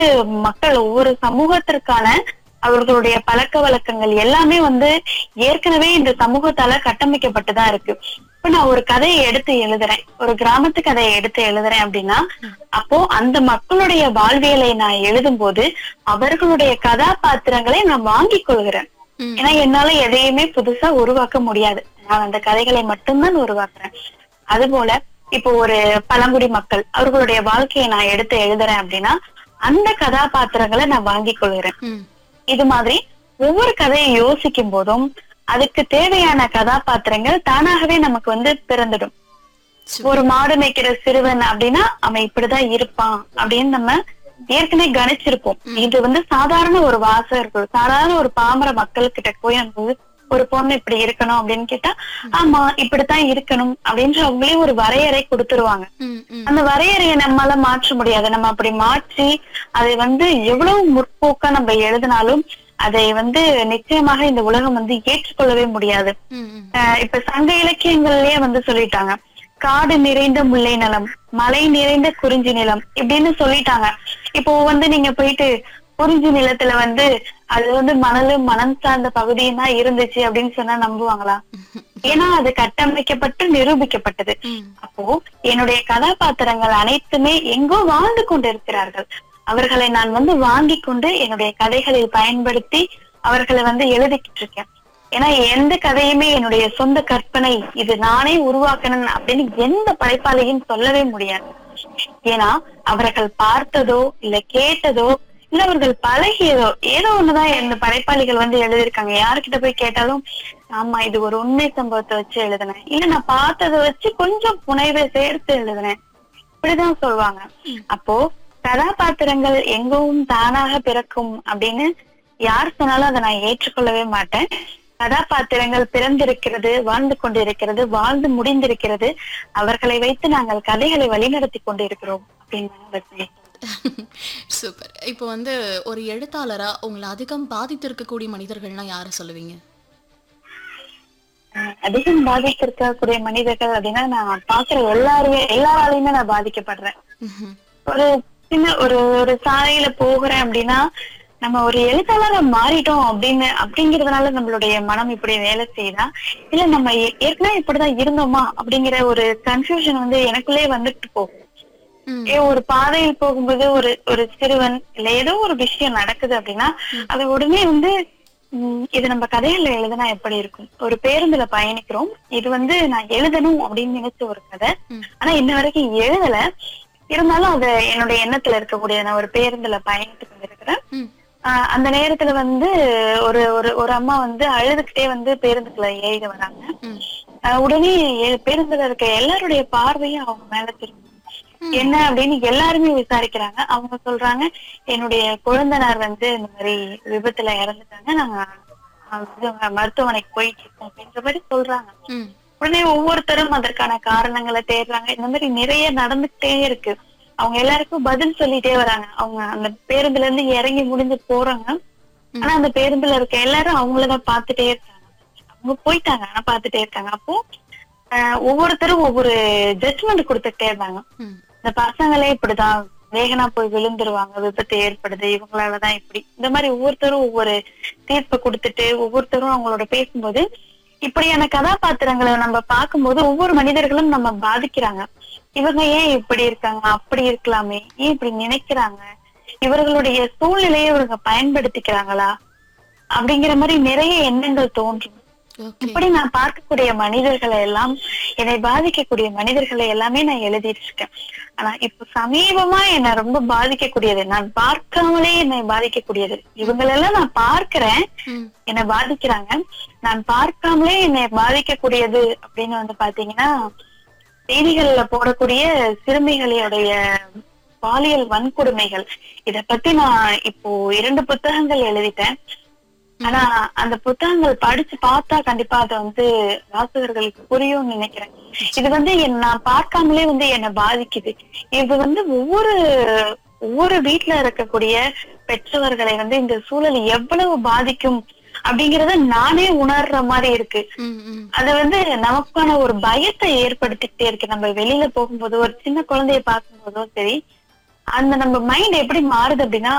மக்கள் ஒவ்வொரு சமூகத்திற்கான அவர்களுடைய பழக்க வழக்கங்கள் எல்லாமே வந்து ஏற்கனவே இந்த சமூகத்தால கட்டமைக்கப்பட்டுதான் இருக்கு இப்ப நான் ஒரு கதையை எடுத்து எழுதுறேன் ஒரு கிராமத்து கதையை எடுத்து எழுதுறேன் அப்படின்னா அப்போ அந்த மக்களுடைய வாழ்வியலை நான் எழுதும் போது அவர்களுடைய கதாபாத்திரங்களை நான் வாங்கிக் கொள்கிறேன் ம். ஏன்னா என்னால எதையுமே புதுசா உருவாக்க முடியாது நான் அந்த கதைகளை மட்டும்தான் உருவாக்குறேன் அதுபோல இப்போ ஒரு பழங்குடி மக்கள் அவர்களுடைய வாழ்க்கையை நான் எடுத்து எழுதுறேன் அப்படின்னா அந்த கதாபாத்திரங்களை நான் வாங்கிக் கொள்கிறேன் ம். இது மாதிரி ஒவ்வொரு கதையை யோசிக்கும் போதும் அதுக்கு தேவையான கதாபாத்திரங்கள் தானாகவே நமக்கு வந்து பிறந்துடும் சூப்பர். ஒரு மாடு மேய்க்கிற சிறுவன் அப்படின்னா அவன் இப்படிதான் இருப்பான் அப்படின்னு நம்ம ஏற்கனவே கணிச்சிருப்போம் இது வந்து சாதாரண ஒரு வாசகர்கள் சாதாரண ஒரு பாமர மக்கள் கிட்ட போய் நம்ம ஒரு பொண்ணு இப்படி இருக்கணும் அப்படின்னு கேட்டா ஆமா இப்படித்தான் இருக்கணும் அப்படின்ற அவங்களே ஒரு வரையறை கொடுத்துருவாங்க ம், ம். அந்த வரையறையை நம்மால மாற்ற முடியாது நம்ம அப்படி மாற்றி அதை வந்து எவ்வளவு முற்போக்கா நம்ம எழுதினாலும் அதை வந்து நிச்சயமாக இந்த உலகம் வந்து ஏற்றுக்கொள்ளவே முடியாது ம், ம். அஹ் இப்ப சங்க இலக்கியங்கள்லயே வந்து சொல்லிட்டாங்க காடு நிறைந்த முல்லை நிலம் மலை நிறைந்த குறிஞ்சி நிலம் இப்படின்னு சொல்லிட்டாங்க இப்போ வந்து நீங்க போயிட்டு குறிஞ்சி நிலத்துல வந்து அது வந்து மணலும் மணல் சார்ந்த பகுதியும் தான் இருந்துச்சு அப்படின்னு சொன்னா நம்புவாங்களா ஏன்னா அது கட்டமைக்கப்பட்டு நிரூபிக்கப்பட்டது ம். அப்போ என்னுடைய கதாபாத்திரங்கள் அனைத்துமே எங்கோ வாழ்ந்து கொண்டிருக்கிறார்கள் அவர்களை நான் வந்து வாங்கி கொண்டு என்னுடைய கதைகளில் பயன்படுத்தி அவர்களை வந்து எழுதிக்கிட்டு இருக்கேன் ஏன்னா எந்த கதையுமே என்னுடைய சொந்த கற்பனை இது நானே உருவாக்கணும் அப்படின்னு எந்த படைப்பாளியும் சொல்லவே முடியாது ஏன்னா அவர்கள் பார்த்ததோ இல்ல கேட்டதோ இல்ல அவர்கள் பழகியதோ ஏதோ ஒண்ணுதான் இந்த படைப்பாளிகள் வந்து எழுதியிருக்காங்க யாருக்கிட்ட போய் கேட்டாலும் ஆமா இது ஒரு உண்மை சம்பவத்தை வச்சு எழுதினேன் இல்ல நான் பார்த்ததை வச்சு கொஞ்சம் புனைவை சேர்த்து எழுதினேன் இப்படிதான் சொல்லுவாங்க அப்போ கதாபாத்திரங்கள் எங்கவும் தானாக பிறக்கும் அப்படின்னு யார் சொன்னாலும் அதை நான் ஏற்றுக்கொள்ளவே மாட்டேன் கதாபாத்திரங்கள் பிறந்திருக்கிறது வாழ்ந்து கொண்டிருக்கிறது வாழ்ந்து முடிந்திருக்கிறது அவர்களை வைத்து நாங்கள் கதைகளை வழிநடத்தி கொண்டிருக்கிறோம் அப்படின்னு நான் வந்து சூப்பர் இப்போ வந்து ஒரு எழுத்தாளரா உங்களை அதிகம் பாதித்திருக்கக்கூடிய மனிதர்கள்னா யாரை சொல்லுவீங்க அஹ் அதிகம் பாதித்திருக்கக்கூடிய மனிதர்கள் அப்படின்னா நான் பாக்குற எல்லாருமே எல்லாராலையுமே நான் பாதிக்கப்படுறேன் ம்ஹும். ஒரு சின்ன ஒரு ஒரு சாலையில போகிறேன் அப்படின்னா நம்ம ஒரு எழுத்தாளரா மாறிட்டோம் அப்படின்னு அப்படிங்கறதுனால நம்மளுடைய மனம் இப்படி வேலை செய்யுதா இல்ல நம்ம ஏ- ஏற்கனவே இப்படிதான் இருந்தோமா அப்படிங்கிற ஒரு கன்ஃபியூஷன் வந்து எனக்குள்ளே வந்துட்டு போகும் ம். ஏ ஒரு பாதையில் போகும்போது ஒரு ஒரு சிறுவன் இல்ல ஏதோ ஒரு விஷயம் நடக்குது அப்படின்னா அது உடனே வந்து உம், இது நம்ம கதைகள்ல எழுதுனா எப்படி இருக்கும் ஒரு பேருந்துல பயணிக்கிறோம் இது வந்து நான் எழுதணும் அப்படின்னு நினைச்ச ஒரு கதை ம். ஆனா இன்ன வரைக்கும் எழுதல இருந்தாலும் அது என்னுடைய எண்ணத்துல இருக்கக்கூடிய நான் ஒரு பேருந்துல பயணித்து கொண்டிருக்கிறேன் ம். ஆஹ் அந்த நேரத்துல வந்து ஒரு ஒரு ஒரு அம்மா வந்து அழுதுகிட்டே வந்து பேருந்துக்குள்ள ஏறி வராங்க ம். ஆஹ் உடனே எ- பேருந்துல இருக்க எல்லாருடைய பார்வையும் அவங்க மேல திரும்பும் என்ன அப்படின்னு எல்லாருமே விசாரிக்கிறாங்க அவங்க சொல்றாங்க என்னுடைய குழந்தனார் வந்து இந்த மாதிரி விபத்துல இறந்துட்டாங்க நாங்க அஹ், இது மருத்துவமனைக்கு போயிட்டு இருக்கோம் அப்படின்ற மாதிரி சொல்றாங்க ம். உடனே ஒவ்வொருத்தரும் அதற்கான காரணங்களை தேடுறாங்க இந்த மாதிரி நிறைய நடந்துகிட்டே இருக்கு அவங்க எல்லாருக்கும் பதில் சொல்லிட்டே வராங்க அவங்க அந்த பேருந்துல இருந்து இறங்கி முடிஞ்சு போறாங்க ஆனா அந்த பேருந்துல இருக்க எல்லாரும் அவங்களதான் பாத்துட்டே இருக்காங்க அவங்க போயிட்டாங்க ஆனா பாத்துட்டே இருக்காங்க அப்போ ஆஹ், ஒவ்வொருத்தரும் ஒவ்வொரு ஜட்மெண்ட் கொடுத்துட்டே இருந்தாங்க ம். இந்த பசங்களே இப்படிதான் வேகனா போய் விழுந்துருவாங்க விபத்து ஏற்படுது இவங்களாலதான் இப்படி இந்த மாதிரி ஒவ்வொருத்தரும் ஒவ்வொரு தீர்ப்பு கொடுத்துட்டு ஒவ்வொருத்தரும் அவங்களோட பேசும்போது இப்படியான கதாபாத்திரங்களை நம்ம பார்க்கும்போது ஒவ்வொரு மனிதர்களும் நம்ம பாதிக்கிறாங்க இவங்க ஏன் இப்படி இருக்காங்க அப்படி இருக்கலாமே ஏன் இப்படி நினைக்கிறாங்க இவர்களுடைய சூழ்நிலையை இவங்க பயன்படுத்திக்கிறாங்களா அப்படிங்கிற மாதிரி நிறைய எண்ணங்கள் தோன்றும் ஓகே இப்படி நான் பார்க்கக்கூடிய மனிதர்களை எல்லாம் என்னை பாதிக்கக்கூடிய மனிதர்களை எல்லாமே நான் எழுதிட்டு இருக்கேன் ஆனா இப்ப சமீபமா என்னை ரொம்ப பாதிக்கக்கூடியது நான் பார்க்காமலே என்னை பாதிக்கக்கூடியது இவங்களெல்லாம் நான் பார்க்கிறேன் ம். என்னை பாதிக்கிறாங்க நான் பார்க்காமலே என்னை பாதிக்கக்கூடியது அப்படின்னு வந்து பாத்தீங்கன்னா செய்திகள்ல போடக்கூடிய சிறுமிகளுடைய பாலியல் வன்கொடுமைகள் இத பத்தி நான் இப்போ இரண்டு புத்தகங்கள் எழுதிட்டேன் ஆனா அந்த புத்தகங்கள் படிச்சு பார்த்தா கண்டிப்பா அதை வந்து வாசகர்களுக்கு புரியும்னு நினைக்கிறேன் இது வந்து என் நான் பார்க்காமலே வந்து என்னை பாதிக்குது இது வந்து ஒவ்வொரு ஒவ்வொரு வீட்டுல இருக்கக்கூடிய பெற்றவர்களை வந்து இந்த சூழல் எவ்வளவு பாதிக்கும் அப்படிங்கறத நானே உணர்ற மாதிரி இருக்கு ம், ம். அது வந்து நமக்கான ஒரு பயத்தை ஏற்படுத்திக்கிட்டே இருக்கு நம்ம வெளியில போகும்போதோ ஒரு சின்ன குழந்தைய பார்க்கும்போதோ சரி அந்த நம்ம மைண்ட் எப்படி மாறுது அப்படின்னா